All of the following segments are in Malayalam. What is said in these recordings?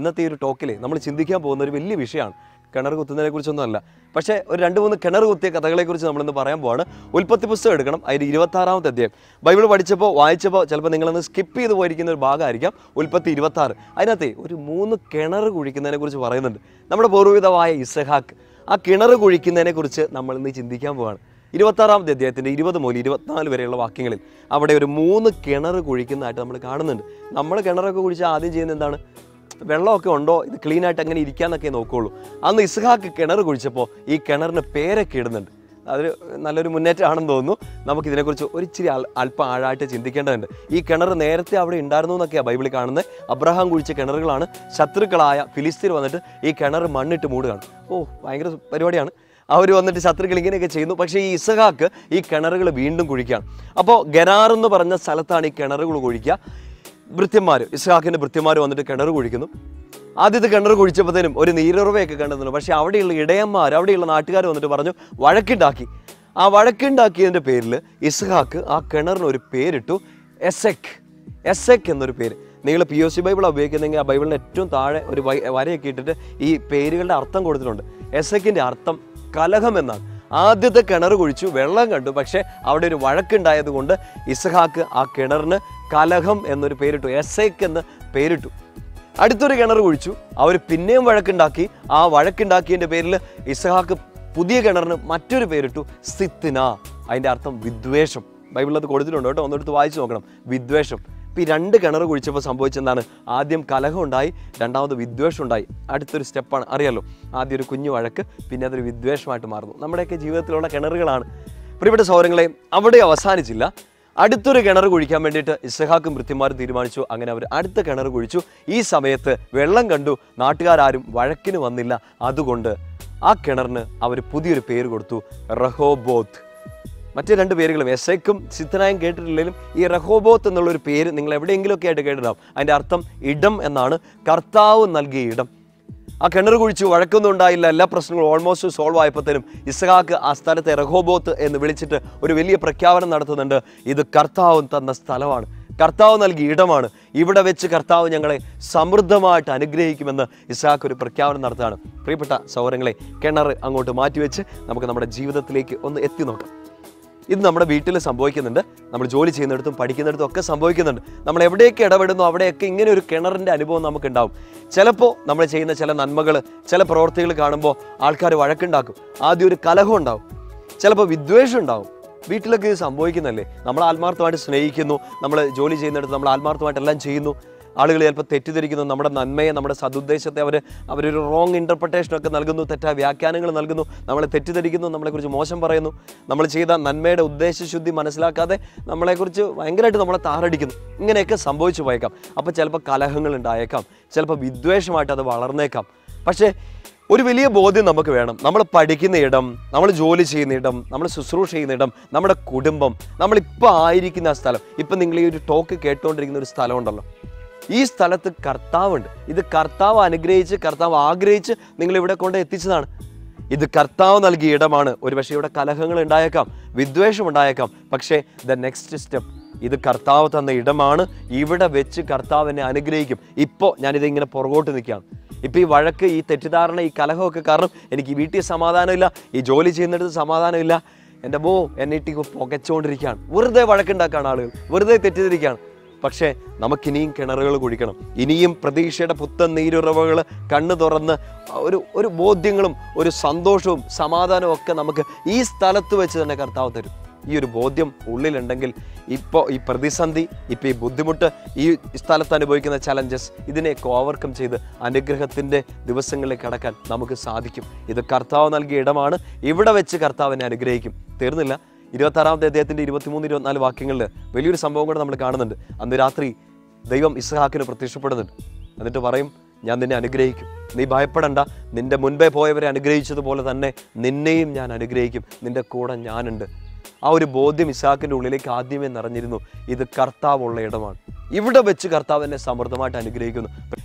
ഇന്നത്തെ ഈ ഒരു ടോക്കിൽ നമ്മൾ ചിന്തിക്കാൻ പോകുന്ന ഒരു വലിയ വിഷയമാണ് കിണർ കുത്തുന്നതിനെ കുറിച്ചൊന്നും അല്ല പക്ഷേ ഒരു രണ്ട് മൂന്ന് കിണർ കുത്തിയ കഥകളെക്കുറിച്ച് നമ്മളിന്ന് പറയാൻ പോവാണ് ഉൽപ്പത്തി പുസ്തകം എടുക്കണം അതിൻ്റെ ഇരുപത്താറാമത്തെ അധ്യായം ബൈബിൾ പഠിച്ചപ്പോൾ വായിച്ചപ്പോൾ ചിലപ്പോൾ നിങ്ങളൊന്ന് സ്കിപ്പ് ചെയ്ത് പോയിരിക്കുന്ന ഒരു ഭാഗമായിരിക്കാം ഉൽപ്പത്തി ഇരുപത്താറ് അതിനകത്ത് ഒരു മൂന്ന് കിണർ കുഴിക്കുന്നതിനെ കുറിച്ച് പറയുന്നുണ്ട് നമ്മുടെ പൂർവിതമായ ഇസഹാക്ക് ആ കിണർ കുഴിക്കുന്നതിനെ കുറിച്ച് നമ്മൾ ഇന്ന് ചിന്തിക്കാൻ പോവാണ് ഇരുപത്താറാമത്തെ അധ്യായത്തിൻ്റെ ഇരുപത് മുതൽ ഇരുപത്തിനാല് വരെയുള്ള വാക്യങ്ങളിൽ അവിടെ ഒരു മൂന്ന് കിണർ കുഴിക്കുന്നതായിട്ട് നമ്മൾ കാണുന്നുണ്ട് നമ്മൾ കിണറൊക്കെ കുഴിച്ചാൽ ആദ്യം ചെയ്യുന്നത് എന്താണ് വെള്ളമൊക്കെ ഉണ്ടോ ഇത് ക്ലീൻ ആയിട്ട് അങ്ങനെ ഇരിക്കാന്നൊക്കെ നോക്കുകയുള്ളൂ അന്ന് ഇസ്ഹാക്ക് കിണർ കുഴിച്ചപ്പോൾ ഈ കിണറിന് പേരൊക്കെ ഇടുന്നുണ്ട് അതൊരു നല്ലൊരു മുന്നേറ്റമാണെന്ന് തോന്നുന്നു നമുക്ക് ഇതിനെക്കുറിച്ച് ഒരു ഇച്ചിരി അൽ- അല്പം ആഴമായിട്ട് ചിന്തിക്കേണ്ടതുണ്ട് ഈ കിണർ നേരത്തെ അവിടെ ഉണ്ടായിരുന്നു എന്നൊക്കെയാണ് ബൈബിളിൽ കാണുന്നത് അബ്രഹാം കുഴിച്ച കിണറുകളാണ് ശത്രുക്കളായ ഫിലിസ്തീൻ വന്നിട്ട് ഈ കിണർ മണ്ണിട്ട് മൂടുകയാണ് ഓ ഭയങ്കര പരിപാടിയാണ് അവർ വന്നിട്ട് ശത്രുക്കൾ ഇങ്ങനെയൊക്കെ ചെയ്യുന്നു പക്ഷേ ഈ ഇസഹാക്ക് ഈ കിണറുകൾ വീണ്ടും കുഴിക്കുകയാണ് അപ്പോൾ ഗരാർ എന്ന് പറഞ്ഞ സ്ഥലത്താണ് ഈ കിണറുകൾ കുഴിക്കുക ഭൃത്യന്മാർ ഇസ്ഹാക്കിൻ്റെ ഭൃത്യന്മാർ വന്നിട്ട് കിണർ കുഴിക്കുന്നു ആദ്യത്തെ കിണർ കുഴിച്ചപ്പോഴത്തേനും ഒരു നീരുറവയൊക്കെ കണ്ടെത്തുന്നു പക്ഷേ അവിടെയുള്ള ഇടയന്മാർ അവിടെയുള്ള നാട്ടുകാർ വന്നിട്ട് പറഞ്ഞു വഴക്കുണ്ടാക്കി ആ വഴക്കുണ്ടാക്കിയതിൻ്റെ പേരിൽ ഇസ്ഹാക്ക് ആ കിണറിന് ഒരു പേരിട്ടു എസെക് എസെക് എന്നൊരു പേര് നിങ്ങൾ പി ഒ സി ബൈബിൾ ഉപയോഗിക്കുന്നെങ്കിൽ ആ ബൈബിളിൻ്റെ ഏറ്റവും താഴെ ഒരു വൈ- വരയൊക്കെ ഇട്ടിട്ട് ഈ പേരുകളുടെ അർത്ഥം കൊടുത്തിട്ടുണ്ട് എസെക്കിൻ്റെ അർത്ഥം കലഹം എന്നാണ് ആദ്യത്തെ കിണർ കുഴിച്ചു വെള്ളം കണ്ടു പക്ഷേ അവിടെ ഒരു വഴക്കുണ്ടായത് കൊണ്ട് ഇസഹാക്ക് ആ കിണറിന് കലഹം എന്നൊരു പേരിട്ടു എസേക്ക് എന്ന് പേരിട്ടു അടുത്തൊരു കിണർ കുഴിച്ചു അവർ പിന്നെയും വഴക്കുണ്ടാക്കി ആ വഴക്കുണ്ടാക്കിയതിൻ്റെ പേരിൽ ഇസഹാക്ക് പുതിയ കിണറിന് മറ്റൊരു പേരിട്ടു സിത്തിന അതിൻ്റെ അർത്ഥം വിദ്വേഷം ബൈബിളിൽ അത് കൊടുത്തിട്ടുണ്ട് കേട്ടോ ഒന്നെടുത്ത് വായിച്ചു നോക്കണം വിദ്വേഷം ഇപ്പം ഈ രണ്ട് കിണർ കുഴിച്ചപ്പോൾ സംഭവിച്ചെന്താണ് ആദ്യം കലഹം ഉണ്ടായി രണ്ടാമത് വിദ്വേഷം ഉണ്ടായി അടുത്തൊരു സ്റ്റെപ്പാണ് അറിയാലോ ആദ്യം ഒരു കുഞ്ഞു വഴക്ക് പിന്നെ അതൊരു വിദ്വേഷമായിട്ട് മാറുന്നു നമ്മുടെയൊക്കെ ജീവിതത്തിലുള്ള കിണറുകളാണ് പ്രിയപ്പെട്ട സൗരങ്ങളെ അവിടെ അവസാനിച്ചില്ല അടുത്തൊരു കിണർ കുഴിക്കാൻ വേണ്ടിയിട്ട് ഇസഹാക്കും വൃത്തിമാരും തീരുമാനിച്ചു അങ്ങനെ അവർ അടുത്ത കിണർ കുഴിച്ചു ഈ സമയത്ത് വെള്ളം കണ്ടു നാട്ടുകാരും വഴക്കിന് വന്നില്ല അതുകൊണ്ട് ആ കിണറിന് അവർ പുതിയൊരു പേര് കൊടുത്തു റഹോബോത്ത് മറ്റു രണ്ട് പേരുകളും എസേക്കും സിദ്ധനായും കേട്ടിട്ടില്ലെങ്കിലും ഈ റഹോബോത്ത് എന്നുള്ള ഒരു പേര് നിങ്ങൾ എവിടെയെങ്കിലുമൊക്കെ ആയിട്ട് കേട്ടിട്ടുണ്ടാവും അതിൻ്റെ അർത്ഥം ഇടം എന്നാണ് കർത്താവ് നൽകിയ ഇടം ആ കിണർ കുഴിച്ചു വഴക്കൊന്നും ഉണ്ടായില്ല എല്ലാ പ്രശ്നങ്ങളും ഓൾമോസ്റ്റ് സോൾവ് ആയപ്പോഴത്തേനും ഇസഹാക്ക് ആ സ്ഥലത്തെ റഹോബോത്ത് എന്ന് വിളിച്ചിട്ട് ഒരു വലിയ പ്രഖ്യാപനം നടത്തുന്നുണ്ട് ഇത് കർത്താവ് തന്ന സ്ഥലമാണ് കർത്താവ് നൽകിയ ഇടമാണ് ഇവിടെ വെച്ച് കർത്താവ് ഞങ്ങളെ സമൃദ്ധമായിട്ട് അനുഗ്രഹിക്കുമെന്ന് ഇസഹാക്ക് ഒരു പ്രഖ്യാപനം നടത്തുകയാണ് പ്രിയപ്പെട്ട സൗരങ്ങളെ കിണർ അങ്ങോട്ട് മാറ്റിവെച്ച് നമുക്ക് നമ്മുടെ ജീവിതത്തിലേക്ക് ഒന്ന് എത്തി നോക്കാം ഇത് നമ്മുടെ വീട്ടിൽ സംഭവിക്കുന്നുണ്ട് നമ്മൾ ജോലി ചെയ്യുന്നിടത്തും പഠിക്കുന്നിടത്തും ഒക്കെ സംഭവിക്കുന്നുണ്ട് നമ്മൾ എവിടെയൊക്കെ ഇടപെടുന്നു അവിടെയൊക്കെ ഇങ്ങനെ ഒരു കിണറിൻ്റെ അനുഭവം നമുക്ക് ഉണ്ടാവും ചിലപ്പോൾ നമ്മൾ ചെയ്യുന്ന ചില നന്മകൾ ചില പ്രവർത്തികൾ കാണുമ്പോൾ ആൾക്കാർ വഴക്കുണ്ടാക്കും ആദ്യം ഒരു കലഹം ഉണ്ടാവും ചിലപ്പോൾ വിദ്വേഷം ഉണ്ടാവും വീട്ടിലൊക്കെ ഇത് സംഭവിക്കുന്നല്ലേ നമ്മൾ ആത്മാർത്ഥമായിട്ട് സ്നേഹിക്കുന്നു നമ്മൾ ജോലി ചെയ്യുന്നിടത്ത് നമ്മൾ ആത്മാർത്ഥമായിട്ട് എല്ലാം ചെയ്യുന്നു ആളുകൾ ചിലപ്പോൾ തെറ്റിദ്ധരിക്കുന്നു നമ്മുടെ നന്മയെ നമ്മുടെ സതുദ്ദേശത്തെ അവർ അവരൊരു റോങ് ഇൻ്റർപ്രിട്ടേഷൻ ഒക്കെ നൽകുന്നു തെറ്റായ വ്യാഖ്യാനങ്ങൾ നൽകുന്നു നമ്മളെ തെറ്റിദ്ധരിക്കുന്നു നമ്മളെക്കുറിച്ച് മോശം പറയുന്നു നമ്മൾ ചെയ്ത നന്മയുടെ ഉദ്ദേശശുദ്ധി മനസ്സിലാക്കാതെ നമ്മളെക്കുറിച്ച് ഭയങ്കരമായിട്ട് നമ്മളെ താറടിക്കുന്നു ഇങ്ങനെയൊക്കെ സംഭവിച്ചു പോയേക്കാം അപ്പോൾ ചിലപ്പോൾ കലഹങ്ങൾ ഉണ്ടായേക്കാം ചിലപ്പോൾ വിദ്വേഷമായിട്ട് അത് വളർന്നേക്കാം പക്ഷേ ഒരു വലിയ ബോധ്യം നമുക്ക് വേണം നമ്മൾ പഠിക്കുന്ന ഇടം നമ്മൾ ജോലി ചെയ്യുന്ന ഇടം നമ്മൾ ശുശ്രൂഷ ചെയ്യുന്ന ഇടം നമ്മുടെ കുടുംബം നമ്മളിപ്പോൾ ആയിരിക്കുന്ന ആ സ്ഥലം ഇപ്പം നിങ്ങൾ ഈ ഒരു ടോക്ക് കേട്ടുകൊണ്ടിരിക്കുന്ന ഒരു സ്ഥലമുണ്ടല്ലോ ഈ സ്ഥലത്ത് കർത്താവുണ്ട് ഇത് കർത്താവ് അനുഗ്രഹിച്ച് കർത്താവ് ആഗ്രഹിച്ച് നിങ്ങൾ ഇവിടെ കൊണ്ട് എത്തിച്ചതാണ് ഇത് കർത്താവ് നൽകിയ ഇടമാണ് ഒരുപക്ഷെ ഇവിടെ കലഹങ്ങൾ ഉണ്ടായേക്കാം വിദ്വേഷം ഉണ്ടായേക്കാം പക്ഷേ ദ നെക്സ്റ്റ് സ്റ്റെപ്പ് ഇത് കർത്താവ് തന്ന ഇടമാണ് ഇവിടെ വെച്ച് കർത്താവ് എന്നെ അനുഗ്രഹിക്കും ഇപ്പോൾ ഞാനിത് ഇങ്ങനെ പുറകോട്ട് നിൽക്കുകയാണ് ഇപ്പോൾ ഈ വഴക്ക് ഈ തെറ്റിദ്ധാരണ ഈ കലഹമൊക്കെ കാരണം എനിക്ക് ഈ വീട്ടിൽ സമാധാനമില്ല ഈ ജോലി ചെയ്യുന്നിടത്ത് സമാധാനമില്ല എൻ്റെ ബോ എന്നെ ഇട്ടി പുകച്ചുകൊണ്ടിരിക്കുകയാണ് വെറുതെ വഴക്കുണ്ടാക്കുകയാണ് ആളുകൾ വെറുതെ തെറ്റിദ്ധരിക്കുകയാണ് പക്ഷേ നമുക്കിനിയും കിണറുകൾ കുഴിക്കണം ഇനിയും പ്രതീക്ഷയുടെ പുത്തൻ നീരുറവകൾ കണ്ണു തുറന്ന് ഒരു ഒരു ബോധ്യങ്ങളും ഒരു സന്തോഷവും സമാധാനവും ഒക്കെ നമുക്ക് ഈ സ്ഥലത്ത് വെച്ച് തന്നെ കർത്താവ് തരും ഈ ഒരു ബോധ്യം ഉള്ളിലുണ്ടെങ്കിൽ ഇപ്പോൾ ഈ പ്രതിസന്ധി ഇപ്പോൾ ഈ ബുദ്ധിമുട്ട് ഈ സ്ഥലത്ത് അനുഭവിക്കുന്ന ചലഞ്ചസ് ഇതിനെയൊക്കെ ഓവർകം ചെയ്ത് അനുഗ്രഹത്തിൻ്റെ ദിവസങ്ങളിലേക്ക് കടക്കാൻ നമുക്ക് സാധിക്കും ഇത് കർത്താവ് നൽകിയ ഇടമാണ് ഇവിടെ വെച്ച് കർത്താവിനെ അനുഗ്രഹിക്കും തീർന്നില്ല ഇരുപത്താറാമത്തെ അദ്ദേഹത്തിൻ്റെ ഇരുപത്തിമൂന്ന് ഇരുപത്തിനാല് വാക്യങ്ങളിൽ വലിയൊരു സംഭവം കൂടെ നമ്മൾ കാണുന്നുണ്ട് അന്ന് രാത്രി ദൈവം ഇസ്ഹാക്കിന് പ്രത്യക്ഷപ്പെടുന്നുണ്ട് എന്നിട്ട് പറയും ഞാൻ നിന്നെ അനുഗ്രഹിക്കും നീ ഭയപ്പെടണ്ട നിന്റെ മുൻപേ പോയവരെ അനുഗ്രഹിച്ചതുപോലെ തന്നെ നിന്നെയും ഞാൻ അനുഗ്രഹിക്കും നിന്റെ കൂടെ ഞാനുണ്ട് ആ ഒരു ബോധ്യം ഇസാക്കിൻ്റെ ഉള്ളിലേക്ക് ആദ്യമേ നിറഞ്ഞിരുന്നു ഇത് കർത്താവുള്ള ഇടമാണ് ഇവിടെ വെച്ച് കർത്താവ് എന്നെ സമൃദ്ധമായിട്ട് അനുഗ്രഹിക്കുന്നു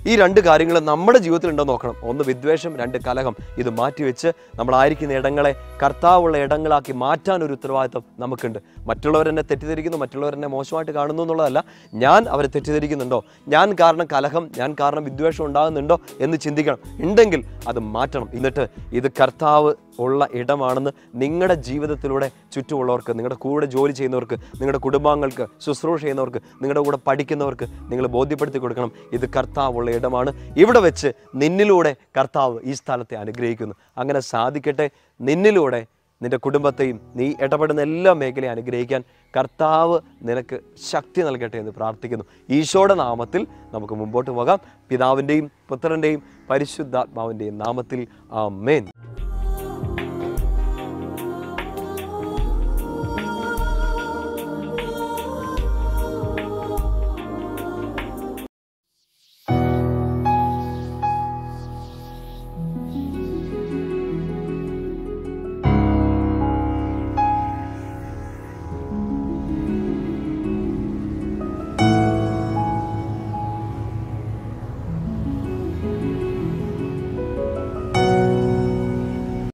ഈ രണ്ട് കാര്യങ്ങൾ നമ്മുടെ ജീവിതത്തിൽ ഉണ്ടോ നോക്കണം ഒന്ന് വിദ്വേഷം രണ്ട് കലഹം ഇത് മാറ്റിവെച്ച് നമ്മളായിരിക്കുന്ന ഇടങ്ങളെ കർത്താവുള്ള ഇടങ്ങളാക്കി മാറ്റാൻ ഒരു ഉത്തരവാദിത്വം നമുക്കുണ്ട് മറ്റുള്ളവരെന്നെ തെറ്റിദ്ധരിക്കുന്നു മറ്റുള്ളവരെന്നെ മോശമായിട്ട് കാണുന്നു എന്നുള്ളതല്ല ഞാൻ അവരെ തെറ്റിദ്ധരിക്കുന്നുണ്ടോ ഞാൻ കാരണം കലഹം ഞാൻ കാരണം വിദ്വേഷം ഉണ്ടാകുന്നുണ്ടോ എന്ന് ചിന്തിക്കണം ഉണ്ടെങ്കിൽ അത് മാറ്റണം എന്നിട്ട് ഇത് കർത്താവ് ഉള്ള ഇടമാണെന്ന് നിങ്ങളുടെ ജീവിതത്തിലൂടെ ചുറ്റുമുള്ളവർക്ക് നിങ്ങളുടെ കൂടെ ജോലി ചെയ്യുന്നവർക്ക് നിങ്ങളുടെ കുടുംബാംഗങ്ങൾക്ക് ശുശ്രൂഷ ചെയ്യുന്നവർക്ക് നിങ്ങളുടെ കൂടെ പഠിക്കുന്നവർക്ക് നിങ്ങൾ ബോധ്യപ്പെടുത്തി കൊടുക്കണം ഇത് കർത്താവുള്ള ഇടമാണ് ഇവിടെ വെച്ച് നിന്നിലൂടെ കർത്താവ് ഈ സ്ഥലത്തെ അനുഗ്രഹിക്കുന്നു അങ്ങനെ സാധിക്കട്ടെ നിന്നിലൂടെ നിന്റെ കുടുംബത്തെയും നീ ഇടപെടുന്ന എല്ലാ മേഖലയും അനുഗ്രഹിക്കാൻ കർത്താവ് നിനക്ക് ശക്തി നൽകട്ടെ എന്ന് പ്രാർത്ഥിക്കുന്നു ഈശോയുടെ നാമത്തിൽ നമുക്ക് മുമ്പോട്ട് പോകാം പിതാവിൻ്റെയും പുത്രൻ്റെയും പരിശുദ്ധാത്മാവിൻ്റെയും നാമത്തിൽ ആ മേൻ